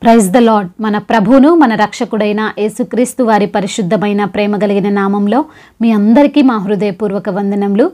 praise the lord మన ప్రభువును మన రక్షకుడైన యేసుక్రీస్తు వారి పరిశుద్ధమైన ప్రేమ కలిగిన నామంలో మీ అందరికీ మా హృదయపూర్వక వందనములు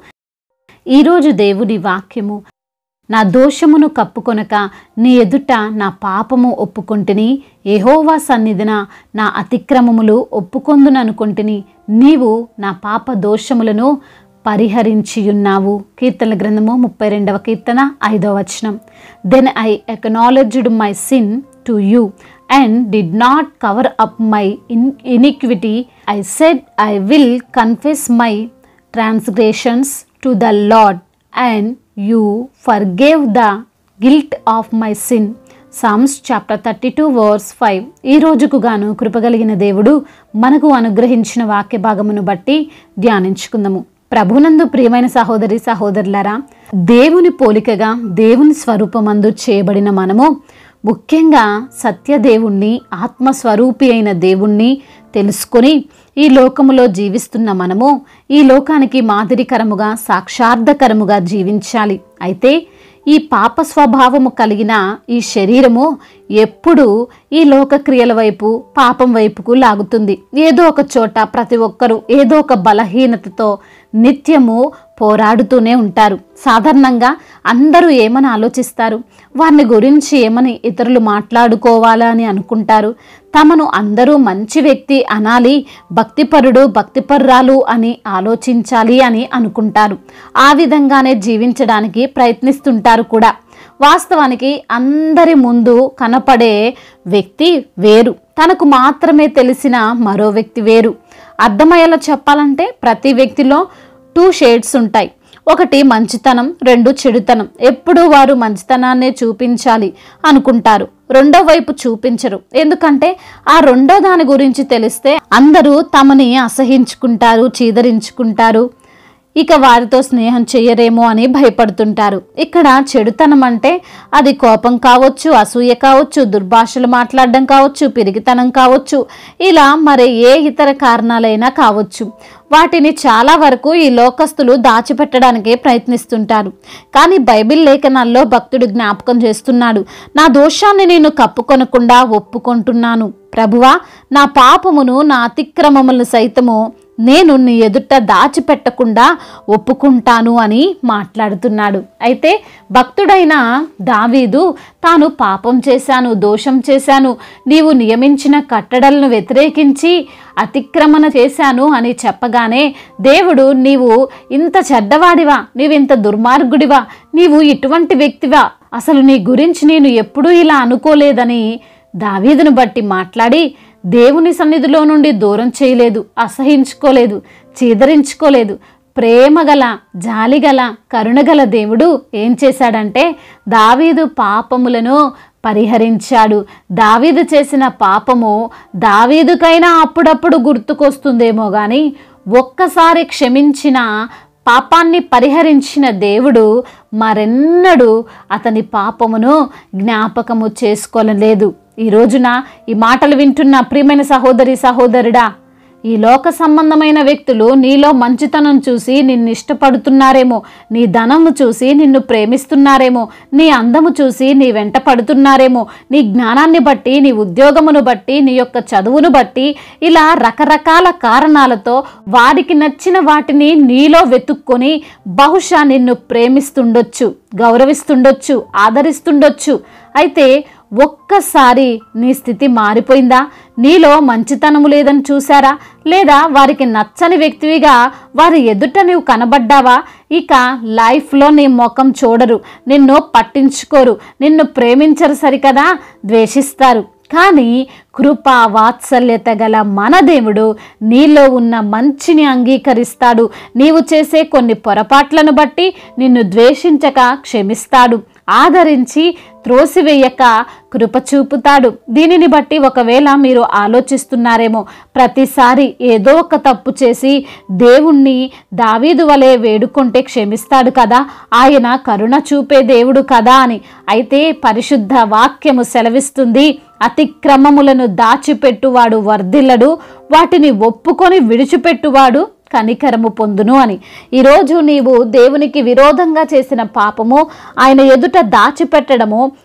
ఈరోజు దేవుని వాక్యము నా దోషమును కప్పుకొనక నీ ఎదుట నా పాపము ఒప్పుకొంటిని ఏహోవా సన్నిధిన నా అతిక్రమములు ఒప్పుకొందుననుకొంటిని నీవు నా పాప దోషములను పరిహరించియున్నావు కీర్తన గ్రంథము ముప్పై రెండవ కీర్తన ఐదవ వచనం then I acknowledged my sin to you and did not cover up my in iniquity I said I will confess my transgressions to the Lord and you forgave the guilt of my sin Psalms chapter thirty two verse five ఈ రోజుకు గాను కృపగలిగిన దేవుడు మనకు అనుగ్రహించిన వాక్య భాగమును బట్టి ధ్యానించుకుందాము ప్రభునందు ప్రియమైన సహోదరి సహోదరులారా దేవుని పోలికగా దేవుని స్వరూపమందు చేయబడిన మనము ముఖ్యంగా సత్యదేవుణ్ణి ఆత్మస్వరూపి అయిన దేవుణ్ణి తెలుసుకొని ఈ లోకములో జీవిస్తున్న మనము ఈ లోకానికి మాదిరికరముగా సాక్షార్థకరముగా జీవించాలి అయితే ఈ పాప స్వభావము కలిగిన ఈ శరీరము ఎప్పుడు ఈ లోక క్రియల వైపు పాపం వైపుకు లాగుతుంది ఏదో ఒక చోట ప్రతి ఒక్కరూ ఏదో ఒక బలహీనతతో నిత్యము పోరాడుతూనే ఉంటారు సాధారణంగా అందరూ ఏమని ఆలోచిస్తారు వారిని గురించి ఏమని ఇతరులు మాట్లాడుకోవాలా అని అనుకుంటారు తమను అందరూ మంచి వ్యక్తి అనాలి భక్తిపరుడు భక్తిపరురాలు అని ఆలోచించాలి అని అనుకుంటారు ఆ విధంగానే జీవించడానికి ప్రయత్నిస్తుంటారు కూడా వాస్తవానికి అందరి ముందు కనపడే వ్యక్తి వేరు తనకు మాత్రమే తెలిసిన మరో వ్యక్తి వేరు అర్థమయ్యేలా చెప్పాలంటే ప్రతి వ్యక్తిలో టూ షేడ్స్ ఉంటాయి ఒకటి మంచితనం రెండు చెడుతనం ఎప్పుడూ వారు మంచితనాన్నే చూపించాలి అనుకుంటారు రెండో వైపు చూపించరు ఎందుకంటే ఆ రెండో దాని గురించి తెలిస్తే అందరూ తమని అసహించుకుంటారు చీదరించుకుంటారు ఇక వారితో స్నేహం చెయ్యరేమో అని భయపడుతుంటారు ఇక్కడ చెడుతనం అంటే అది కోపం కావచ్చు అసూయ కావచ్చు దుర్భాషలు మాట్లాడడం కావచ్చు పిరిగితనం కావచ్చు ఇలా మరి ఏ ఇతర కారణాలైనా కావచ్చు వాటిని చాలా వరకు ఈ లోకస్తులు దాచిపెట్టడానికే ప్రయత్నిస్తుంటారు కానీ బైబిల్ లేఖనాల్లో భక్తుడు జ్ఞాపకం చేస్తున్నాడు నా దోషాన్ని నేను కప్పుకొనకుండా ఒప్పుకుంటున్నాను ప్రభువా నా పాపమును నా అతిక్రమములను సైతము నేను నీ ఎదుట దాచిపెట్టకుండా ఒప్పుకుంటాను అని మాట్లాడుతున్నాడు అయితే భక్తుడైన దావీదు తాను పాపం చేశాను దోషం చేశాను నీవు నియమించిన కట్టడలను వ్యతిరేకించి అతిక్రమణ చేశాను అని చెప్పగానే దేవుడు నీవు ఇంత చెడ్డవాడివా నీవు ఇంత దుర్మార్గుడివా నీవు ఇటువంటి వ్యక్తివా అసలు నీ గురించి నేను ఎప్పుడూ ఇలా అనుకోలేదని దావీదును బట్టి మాట్లాడి దేవుని సన్నిధిలో నుండి దూరం చేయలేదు అసహించుకోలేదు చీదరించుకోలేదు ప్రేమగల జాలిగల కరుణగల దేవుడు ఏం చేశాడంటే దావీదు పాపములను పరిహరించాడు దావీదు చేసిన పాపము దావీదుకైనా అప్పుడప్పుడు గుర్తుకొస్తుందేమో కానీ ఒక్కసారి క్షమించిన పాపాన్ని పరిహరించిన దేవుడు మరెన్నడూ అతని పాపమును జ్ఞాపకము చేసుకోలేదు ఈ రోజున ఈ మాటలు వింటున్న ప్రియమైన సహోదరి సహోదరుడా ఈ లోక సంబంధమైన వ్యక్తులు నీలో మంచితనం చూసి నిన్ను ఇష్టపడుతున్నారేమో నీ ధనము చూసి నిన్ను ప్రేమిస్తున్నారేమో నీ అందము చూసి నీ వెంట పడుతున్నారేమో నీ జ్ఞానాన్ని బట్టి నీ ఉద్యోగమును బట్టి నీ యొక్క చదువును బట్టి ఇలా రకరకాల కారణాలతో వారికి నచ్చిన వాటిని నీలో వెతుక్కొని బహుశా నిన్ను ప్రేమిస్తుండొచ్చు గౌరవిస్తుండొచ్చు ఆదరిస్తుండొచ్చు అయితే ఒక్కసారి నీ స్థితి మారిపోయిందా నీలో మంచితనము లేదని చూసారా లేదా వారికి నచ్చని వ్యక్తివిగా వారి ఎదుట నీవు కనబడ్డావా ఇక లైఫ్లో నీ ముఖం చూడరు నిన్ను పట్టించుకోరు నిన్ను ప్రేమించరు సరికదా ద్వేషిస్తారు కానీ కృప వాత్సల్యత గల మన దేవుడు నీలో ఉన్న మంచిని అంగీకరిస్తాడు నీవు చేసే కొన్ని పొరపాట్లను బట్టి నిన్ను ద్వేషించక క్షమిస్తాడు ఆదరించి త్రోసివేయక కృప చూపుతాడు దీనిని బట్టి ఒకవేళ మీరు ఆలోచిస్తున్నారేమో ప్రతిసారి ఏదో ఒక తప్పు చేసి దేవుణ్ణి దావీదు వలె వేడుకుంటే క్షమిస్తాడు కదా ఆయన కరుణ చూపే దేవుడు కదా అని అయితే పరిశుద్ధ వాక్యము సెలవిస్తుంది అతిక్రమములను దాచిపెట్టువాడు వర్ధిల్లడు వాటిని ఒప్పుకొని విడిచిపెట్టువాడు కనికరము పొందును అని ఈరోజు నీవు దేవునికి విరోధంగా చేసిన పాపము ఆయన ఎదుట దాచిపెట్టడము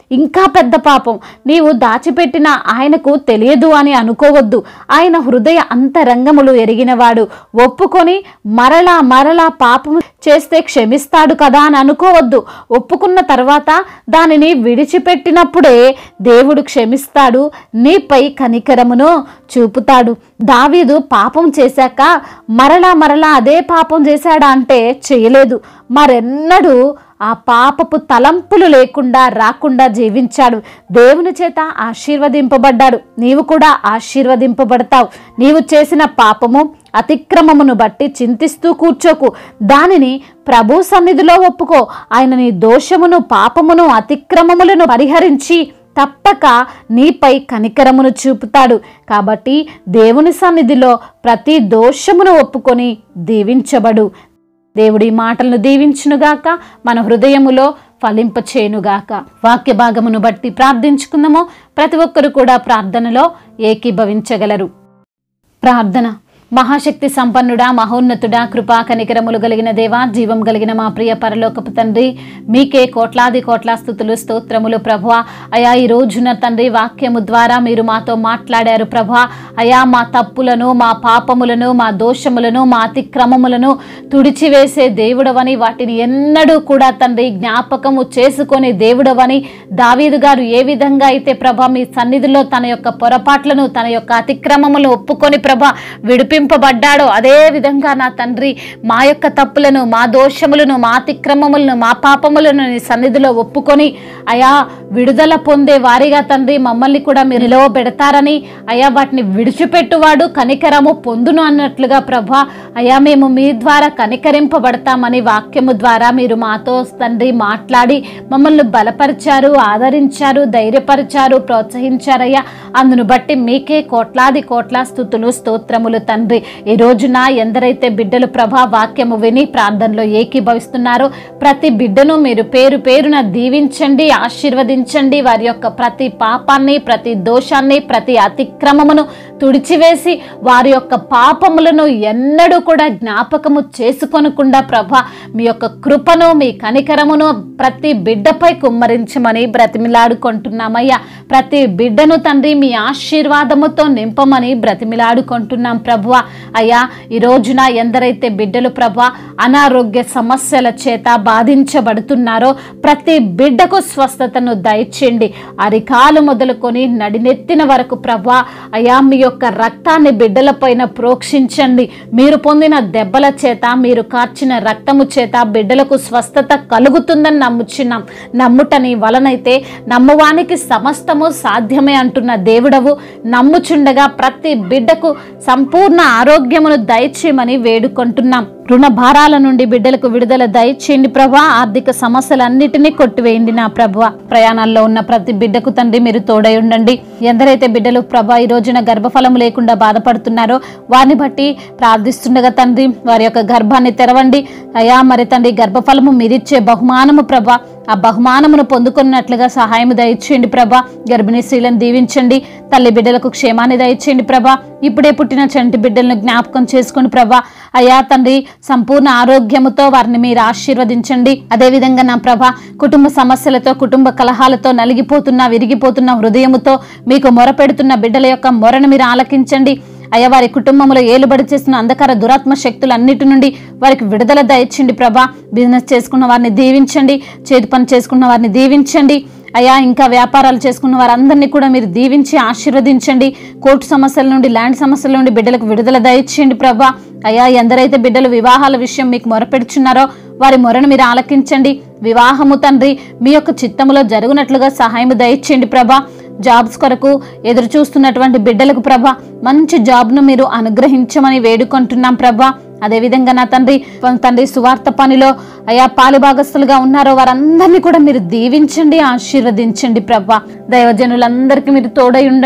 ఇంకా పెద్ద పాపం నీవు దాచిపెట్టిన ఆయనకు తెలియదు అని అనుకోవద్దు ఆయన హృదయ అంతరంగములు ఎరిగినవాడు ఒప్పుకొని మరలా మరలా పాపము చేస్తే క్షమిస్తాడు కదా అని అనుకోవద్దు ఒప్పుకున్న తర్వాత దానిని విడిచిపెట్టినప్పుడే దేవుడు క్షమిస్తాడు నీపై కనికరమును చూపుతాడు దావీదు పాపం చేశాక మరలా మరలా అదే పాపం చేశాడా అంటే చేయలేదు మరెన్నడూ ఆ పాపపు తలంపులు లేకుండా రాకుండా జీవించాడు దేవుని చేత ఆశీర్వదింపబడ్డాడు నీవు కూడా ఆశీర్వదింపబడతావు నీవు చేసిన పాపము అతిక్రమమును బట్టి చింతిస్తూ కూర్చోకు దానిని ప్రభు సన్నిధిలో ఒప్పుకో ఆయన నీ దోషమును పాపమును అతిక్రమములను పరిహరించి తప్పక నీపై కనికరమును చూపుతాడు కాబట్టి దేవుని సన్నిధిలో ప్రతి దోషమును ఒప్పుకొని దీవించబడు దేవుడి మాటలను దీవించునుగాక మన హృదయములో ఫలింపచేయునుగాక వాక్య భాగమును బట్టి ప్రార్థించుకుందాము ప్రతి ఒక్కరు కూడా ప్రార్థనలో ఏకీభవించగలరు ప్రార్థన మహాశక్తి సంపన్నుడా మహోన్నతుడా కృపా కనికరములు కలిగిన దేవా జీవం కలిగిన మా ప్రియ పరలోకపు తండ్రి మీకే కోట్లాది కోట్ల స్థుతులు స్తోత్రములు ప్రభు అయా ఈ రోజున తండ్రి వాక్యము ద్వారా మీరు మాతో మాట్లాడారు ప్రభు అయా మా తప్పులను మా పాపములను మా దోషములను మా అతిక్రమములను తుడిచివేసే దేవుడవని వాటిని ఎన్నడూ కూడా తండ్రి జ్ఞాపకము చేసుకొని దేవుడవని దావీదు గారు ఏ విధంగా అయితే ప్రభ మీ సన్నిధిలో తన యొక్క పొరపాట్లను తన యొక్క అతిక్రమములను ఒప్పుకొని ప్రభ విడిపింపబడ్డాడో అదే విధంగా నా తండ్రి మా యొక్క తప్పులను మా దోషములను మా అతిక్రమములను మా పాపములను నీ సన్నిధిలో ఒప్పుకొని అయా విడుదల పొందే వారిగా తండ్రి మమ్మల్ని కూడా మీరు నిలవబెడతారని అయా వాటిని విడిచిపెట్టువాడు కనికరము పొందును అన్నట్లుగా ప్రభా అయా మేము మీ ద్వారా కనికరింపబడతామని వాక్యము ద్వారా మీరు మాతో తండ్రి మాట్లాడి మమ్మల్ని బలపరిచారు ఆదరించారు ధైర్యపరిచారు ప్రోత్సహించారయ్యా అందును బట్టి మీకే కోట్లాది కోట్ల స్థుతులు స్తోత్రములు తండ్రి ఈ రోజున ఎందరైతే బిడ్డలు ప్రభా వాక్యము విని ప్రార్థనలో ఏకీభవిస్తున్నారో ప్రతి బిడ్డను మీరు పేరు పేరున దీవించండి ఆశీర్వదించండి వారి యొక్క ప్రతి పాపాన్ని ప్రతి దోషాన్ని ప్రతి అతిక్రమమును తుడిచివేసి వారి యొక్క పాపములను ఎన్నడూ కూడా జ్ఞాపకము చేసుకొనకుండా ప్రభ మీ యొక్క కృపను మీ కనికరమును ప్రతి బిడ్డపై కుమ్మరించమని బ్రతిమిలాడుకుంటున్నామయ్యా ప్రతి బిడ్డను తండ్రి మీ ఆశీర్వాదముతో నింపమని బ్రతిమిలాడుకుంటున్నాం ప్రభువ అయ్యా ఈ రోజున ఎందరైతే బిడ్డలు ప్రభ అనారోగ్య సమస్యల చేత బాధించబడుతున్నారో ప్రతి బిడ్డకు స్వస్థతను దయచేయండి అరికాలు మొదలుకొని నడినెత్తిన వరకు ప్రభా అయా మీ యొక్క రక్తాన్ని బిడ్డలపైన ప్రోక్షించండి మీరు పొందిన దెబ్బల చేత మీరు కార్చిన రక్తము చేత బిడ్డలకు స్వస్థత కలుగుతుందని నమ్ముచున్నాం నమ్ముటని వలనైతే నమ్మువానికి సమస్తము సాధ్యమే అంటున్న దేవుడవు నమ్ముచుండగా ప్రతి బిడ్డకు సంపూర్ణ ఆరోగ్యమును దయచేయమని వేడుకుంటున్నాం రుణ భారాల నుండి బిడ్డలకు విడుదల దయచేయండి ప్రభా ఆర్థిక సమస్యలన్నిటినీ కొట్టివేయండి నా ప్రభు ప్రయాణాల్లో ఉన్న ప్రతి బిడ్డకు తండ్రి మీరు తోడై ఉండండి ఎందరైతే బిడ్డలు ప్రభా ఈ రోజున గర్భఫలం లేకుండా బాధపడుతున్నారో వారిని బట్టి ప్రార్థిస్తుండగా తండ్రి వారి యొక్క గర్భాన్ని తెరవండి అయా మరి తండ్రి గర్భఫలము మీరిచ్చే బహుమానము ప్రభా ఆ బహుమానమును పొందుకున్నట్లుగా సహాయం దయచేయండి ప్రభా గర్భిణీ స్త్రీలను దీవించండి తల్లి బిడ్డలకు క్షేమాన్ని దయచేయండి ప్రభా ఇప్పుడే పుట్టిన చంటి బిడ్డలను జ్ఞాపకం చేసుకోండి ప్రభా అయా తండ్రి సంపూర్ణ ఆరోగ్యముతో వారిని మీరు ఆశీర్వదించండి అదేవిధంగా నా ప్రభా కుటుంబ సమస్యలతో కుటుంబ కలహాలతో నలిగిపోతున్న విరిగిపోతున్న హృదయముతో మీకు మొరపెడుతున్న బిడ్డల యొక్క మొరను మీరు ఆలకించండి అయ్యా వారి కుటుంబంలో ఏలుబడి చేస్తున్న అంధకార దురాత్మ శక్తులన్నిటి నుండి వారికి విడుదల దయచండి ప్రభా బిజినెస్ చేసుకున్న వారిని దీవించండి చేతి పని చేసుకున్న వారిని దీవించండి అయా ఇంకా వ్యాపారాలు చేసుకున్న వారందరినీ కూడా మీరు దీవించి ఆశీర్వదించండి కోర్టు సమస్యల నుండి ల్యాండ్ సమస్యల నుండి బిడ్డలకు విడుదల దయచేయండి ప్రభా అయా ఎందరైతే బిడ్డలు వివాహాల విషయం మీకు మొరపెడుచున్నారో వారి మొరను మీరు ఆలకించండి వివాహము తండ్రి మీ యొక్క చిత్తములో జరుగునట్లుగా సహాయం దయచేయండి ప్రభా జాబ్స్ కొరకు ఎదురు చూస్తున్నటువంటి బిడ్డలకు ప్రభా మంచి జాబ్ను మీరు అనుగ్రహించమని వేడుకుంటున్నాం ప్రభా అదేవిధంగా నా తండ్రి తండ్రి సువార్త పనిలో అయా పాలుభాగస్తులుగా ఉన్నారో వారందరినీ కూడా మీరు దీవించండి ఆశీర్వదించండి ప్రభా దైవజనులందరికీ మీరు తోడై ఉండండి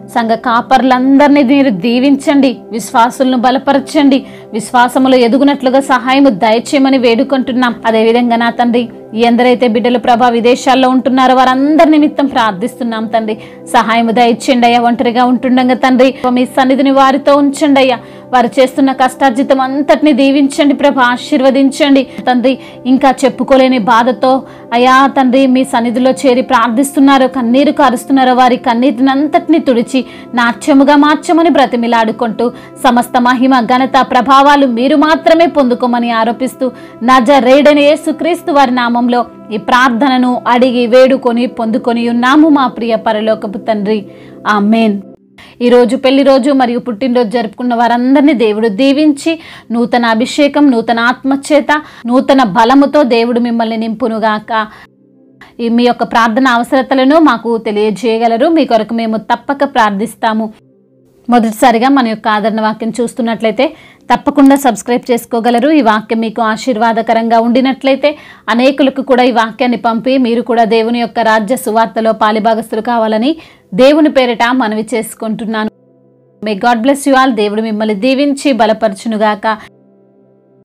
సంఘ కాపర్లందరినీ మీరు దీవించండి విశ్వాసులను బలపరచండి విశ్వాసములో ఎదుగునట్లుగా సహాయము దయచేయమని వేడుకుంటున్నాం అదేవిధంగా నా తండ్రి ఎందరైతే బిడ్డలు ప్రభా విదేశాల్లో ఉంటున్నారో వారందరి నిమిత్తం ప్రార్థిస్తున్నాం తండ్రి సహాయము దయచేయండి అయ్యా ఒంటరిగా ఉంటుండగా తండ్రి మీ సన్నిధిని వారితో ఉంచండి అయ్యా వారు చేస్తున్న కష్టార్జితం అంతటిని దీవించండి ప్రభ ఆశీర్వదించండి తండ్రి ఇంకా చెప్పుకోలేని బాధతో అయా తండ్రి మీ సన్నిధిలో చేరి ప్రార్థిస్తున్నారు కన్నీరు కారుస్తున్నారు వారి కన్నీటిని అంతటిని తుడిచి నాట్యముగా మార్చమని బ్రతిమిలాడుకుంటూ సమస్త మహిమ ఘనత ప్రభావాలు మీరు మాత్రమే పొందుకోమని ఆరోపిస్తూ నజరేడని యేసుక్రీస్తు వారి నామంలో ఈ ప్రార్థనను అడిగి వేడుకొని పొందుకొని ఉన్నాము మా ప్రియ పరలోకపు తండ్రి ఆమెన్ ఈరోజు పెళ్లి రోజు మరియు పుట్టినరోజు జరుపుకున్న వారందరినీ దేవుడు దీవించి నూతన అభిషేకం నూతన ఆత్మచేత నూతన బలముతో దేవుడు మిమ్మల్ని నింపునుగాక ఈ మీ యొక్క ప్రార్థన అవసరతలను మాకు తెలియజేయగలరు మీ కొరకు మేము తప్పక ప్రార్థిస్తాము మొదటిసారిగా మన యొక్క ఆదరణ వాక్యం చూస్తున్నట్లయితే తప్పకుండా సబ్స్క్రైబ్ చేసుకోగలరు ఈ వాక్యం మీకు ఆశీర్వాదకరంగా ఉండినట్లయితే అనేకులకు కూడా ఈ వాక్యాన్ని పంపి మీరు కూడా దేవుని యొక్క రాజ్య సువార్తలో పాలిభాగస్తులు కావాలని దేవుని పేరిట మనవి చేసుకుంటున్నాను may God bless you all దేవుడు మిమ్మల్ని దీవించి బలపరచునుగాక